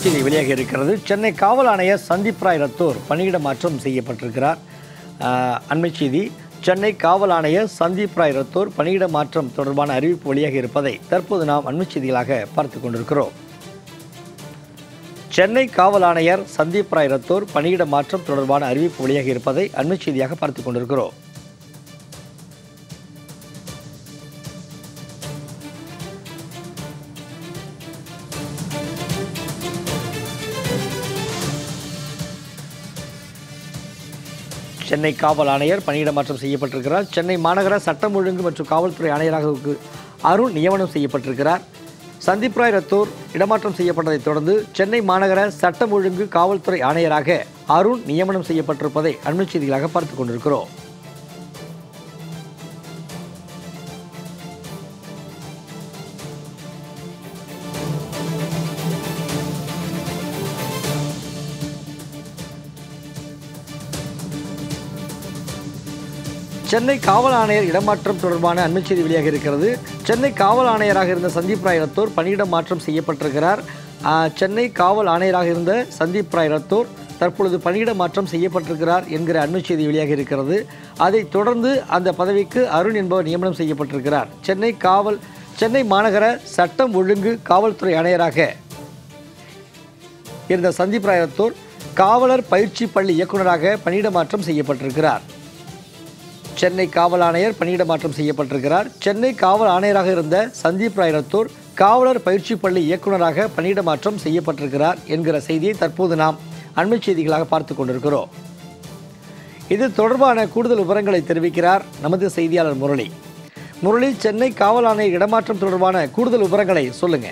செய்தி வெளியாக இருக்கிறது சென்னை காவல் ஆணையர் சந்தீப் ராய் ரத்தோர் பணியிட மாற்றம் செய்யப்பட்டிருக்கிறார் ஆஹ், அண்மை செய்தி சென்னை காவல் ஆணையர் சந்தீப் ராய் ரத்தோர் பணியிட மாற்றம் தொடர்பான அறிவிப்பு வெளியாக இருப்பதை தற்போது நாம் அண்மை செய்திகளாக பார்த்து கொண்டிருக்கிறோம் சென்னை காவல் ஆணையர் சந்தீப் ராய் ரத்தோர் பணியிட மாற்றம் தொடர்பான அறிவிப்பு வெளியாக இருப்பதை அண்மை செய்தியாக பார்த்து கொண்டிருக்கிறோம் சென்னை காவல் ஆணையர் பணியிட மாற்றம் செய்யப்பட்டிருக்கிறார் சென்னை மாநகர சட்டம் ஒழுங்கு மற்றும் காவல்துறை ஆணையராக அருண் நியமனம் செய்யப்பட்டிருக்கிறார் சந்தீப் ராய் ரத்தோர் இடமாற்றம் செய்யப்பட்டதைத் தொடர்ந்து சென்னை மாநகர சட்டம் ஒழுங்கு காவல்துறை ஆணையராக அருண் நியமனம் செய்யப்பட்டிருப்பதை அண்மை செய்திகளாக பார்த்துக் கொண்டிருக்கிறோம் சென்னை காவல் ஆணையர் இடமாற்றம் தொடர்பான அண்மை செய்தி வெளியாக இருக்கிறது சென்னை காவல் ஆணையராக இருந்த சந்தீப் ராய் ரத்தோர் பணியிட மாற்றம் செய்யப்பட்டிருக்கிறார் ஆஹ், சென்னை காவல் ஆணையராக இருந்த சந்தீப் ராய் ரத்தோர் தற்பொழுது பணியிட மாற்றம் செய்யப்பட்டிருக்கிறார் என்கிற அண்மை செய்தி வெளியாக இருக்கிறது அதைத் தொடர்ந்து அந்த பதவிக்கு அருண் என்பவர் நியமனம் செய்யப்பட்டிருக்கிறார் சென்னை காவல் சென்னை மாநகர சட்டம் ஒழுங்கு காவல்துறை ஆணையராக இருந்த சந்தீப் ராய் ரத்தோர் காவலர் பயிற்சி பள்ளி இயக்குநராக பணியிட மாற்றம் செய்யப்பட்டிருக்கிறார் சென்னை காவல் ஆணையர் பணியிட மாற்றம் செய்யப்பட்டிருக்கிறார் சென்னை காவல் ஆணையராக இருந்த சந்தீப் ராய் ரத்தோர் காவலர் பயிற்சி பள்ளி இயக்குநராக பணியிட மாற்றம் செய்யப்பட்டிருக்கிறார் என்கிற செய்தியை தற்போது நாம் அண்மை செய்திகளாக பார்த்து கொண்டிருக்கிறோம் இது தொடர்பான கூடுதல் விவரங்களை தெரிவிக்கிறார் நமது செய்தியாளர் முரளி முரளி சென்னை காவல் ஆணையர் இடமாற்றம் தொடர்பான கூடுதல் விவரங்களை சொல்லுங்க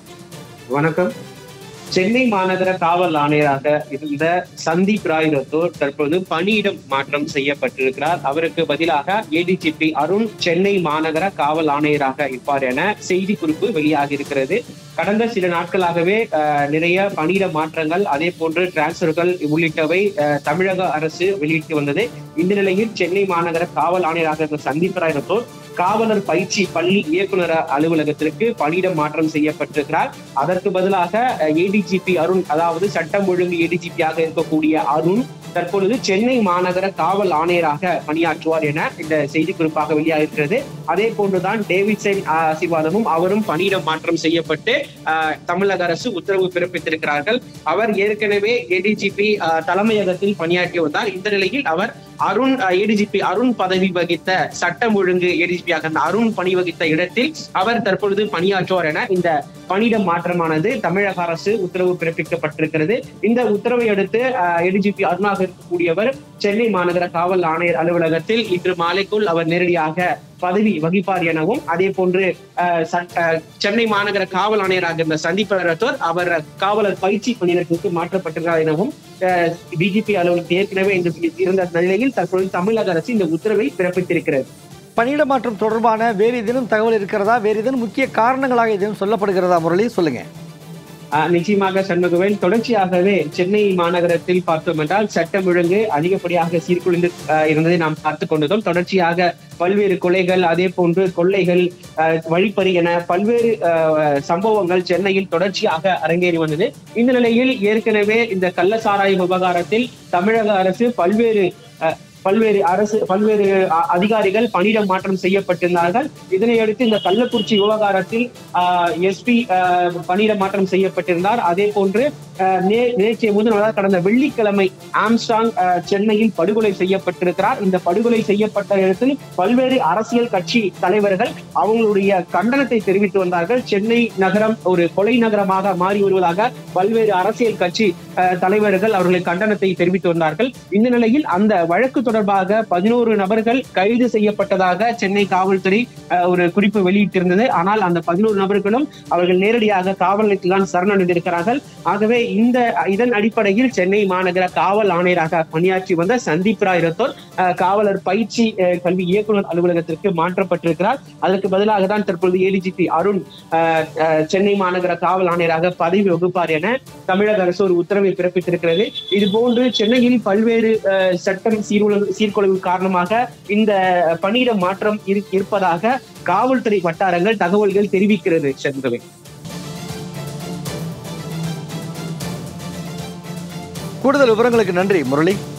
வணக்கம் சென்னை மாநகர காவல் ஆணையராக இருந்த சந்தீப் ராய் ரத்தோர் தற்போது பணியிடம் மாற்றம் செய்யப்பட்டிருக்கிறார் அவருக்கு பதிலாக ஏடிஜிபி அருண் சென்னை மாநகர காவல் ஆணையராக இருப்பார் என செய்தி குறிப்பு வெளியாகி இருக்கிறது கடந்த சில நாட்களாகவே அஹ், நிறைய பணியிட மாற்றங்கள் அதே போன்று டிரான்ஸ்பர்கள் உள்ளிட்டவை அஹ், தமிழக அரசு வெளியிட்டு வந்தது இந்த நிலையில் சென்னை மாநகர காவல் ஆணையராக இருந்த சந்தீப் ராய் ரத்தோர் காவலர் பயிற்சி பள்ளி இயக்குனர் அலுவலகத்திற்கு பணியிட மாற்றம் செய்யப்பட்டிருக்கிறார் அதற்கு பதிலாக ஏடிஜிபி அருண் அதாவது சட்டம் ஒழுங்கு ஏடிஜிபியாக இருக்கக்கூடிய அருண் தற்பொழுது சென்னை மாநகர காவல் ஆணையராக பணியாற்றுவார் என இந்த செய்தி குறிப்பாக வெளியாகிறது அதே போன்றுதான் டேவிட்சன் ஆசீர்வாதமும் அவரும் பணியிட மாற்றம் செய்யப்பட்டு ஆஹ், தமிழக அரசு உத்தரவு பிறப்பித்திருக்கிறார்கள் அவர் ஏற்கனவே ஏடிஜிபி தலைமையகத்தில் பணியாற்றி வந்தார் இந்த நிலையில் அவர் அருண் ஏடிஜிபி அருண் பதவி வகித்த சட்டம் ஒழுங்கு ஏடிஜிபியாக இருந்த அருண் பணி வகித்த இடத்தில் அவர் தற்பொழுது பணியாற்றுவார் என இந்த பணியிட மாற்றமானது தமிழக அரசு உத்தரவு பிறப்பிக்கப்பட்டிருக்கிறது இந்த உத்தரவை அடுத்து ஏடிஜிபி அருணாக இருக்கக்கூடியவர் சென்னை மாநகர காவல் ஆணையர் அலுவலகத்தில் இன்று மாலைக்குள் அவர் நேரடியாக பதவி வகிப்பார் எனவும் அதே போன்று அஹ், சட்ட- அஹ், சென்னை மாநகர காவல் ஆணையராக இருந்த சந்தீப் ரத்தோர் அவர் காவலர் பயிற்சி பணியிடத்திற்கு மாற்றப்பட்டிருக்கிறார் எனவும் டிஜிபி அலுவலகத்தில் ஏற்கனவே இந்த இருந்த நிலையில் தற்பொழுது தமிழக அரசு இந்த உத்தரவை பிறப்பித்திருக்கிறது பணியிட மாற்றம் தொடர்பான வேறு ஏதேனும் தகவல் இருக்கிறதா வேறு ஏதேனும் முக்கிய காரணங்களாக ஏதேனும் சொல்லப்படுகிறதா முரளி சொல்லுங்க ஆஹ் நிச்சயமாக சண்முகவேல் தொடர்ச்சியாகவே சென்னை மாநகரத்தில் பார்த்தோம் என்றால் சட்டம் ஒழுங்கு அதிகப்படியாக சீர்குலைந்து ஆஹ் இருந்ததை நாம் பார்த்து கொண்டதும் தொடர்ச்சியாக பல்வேறு கொலைகள் அதே போன்று கொள்ளைகள் ஆஹ் வழிப்பறி என பல்வேறு ஆஹ் சம்பவங்கள் சென்னையில் தொடர்ச்சியாக அரங்கேறி வந்தது இந்த நிலையில் ஏற்கனவே இந்த கள்ளசாராய விவகாரத்தில் தமிழக அரசு பல்வேறு ஆஹ் பல்வேறு அரசு பல்வேறு அ- அதிகாரிகள் பணியிட மாற்றம் செய்யப்பட்டிருந்தார்கள் இதனையடுத்து இந்த கள்ளக்குறிச்சி விவகாரத்தில் எஸ்பி பணியிட மாற்றம் செய்யப்பட்டிருந்தார் அதே போன்று ஆஹ், நே- நேற்றைய முதல் அதாவது கடந்த வெள்ளிக்கிழமை ஆம்ஸ்டாங் ஆஹ், சென்னையில் படுகொலை செய்யப்பட்டிருக்கிறார் இந்த படுகொலை செய்யப்பட்ட இடத்தில் பல்வேறு அரசியல் கட்சி தலைவர்கள் அவங்களுடைய கண்டனத்தை தெரிவித்து வந்தார்கள் சென்னை நகரம் ஒரு கொலை நகரமாக மாறி வருவதாக பல்வேறு அரசியல் கட்சி ஆஹ், தலைவர்கள் அவர்களின் கண்டனத்தை தெரிவித்து வந்தார்கள் இந்த நிலையில் அந்த வழக்கு தொடர்பாக பதினோரு நபர்கள் கைது செய்யப்பட்டதாக சென்னை காவல்துறை ஆஹ், ஒரு குறிப்பு வெளியிட்டிருந்தது ஆனால் அந்த பதினோரு நபர்களும் அவர்கள் நேரடியாக காவல் நிலையத்தில் தான் சரணடைந்திருக்கிறார்கள் ஆகவே இந்த இதன் அடிப்படையில் சென்னை மாநகர காவல் ஆணையராக பணியாற்றி வந்த சந்தீப் ராய் ரத்தோர் ஆஹ், காவலர் பயிற்சி ஆஹ், கல்வி இயக்குனர் அலுவலகத்திற்கு மாற்றப்பட்டிருக்கிறார் அதற்கு பதிலாக தான் தற்பொழுது ஏடிஜிபி அருண் ஆஹ், ஆஹ், சென்னை மாநகர காவல் ஆணையராக பதவி வகுப்பார் என தமிழக அரசு ஒரு உத்தரவை பிறப்பித்திருக்கிறது இது போன்று சென்னையில் பல்வேறு ஆஹ், சட்டம் சீர்குலைவு சீர்குலைவு காரணமாக இந்த பணியிட மாற்றம் இரு- இருப்பதாக காவல்துறை வட்டாரங்கள் தகவல்கள் தெரிவிக்கிறது சந்திரவே கூடுதல் விவரங்களுக்கு நன்றி முரளி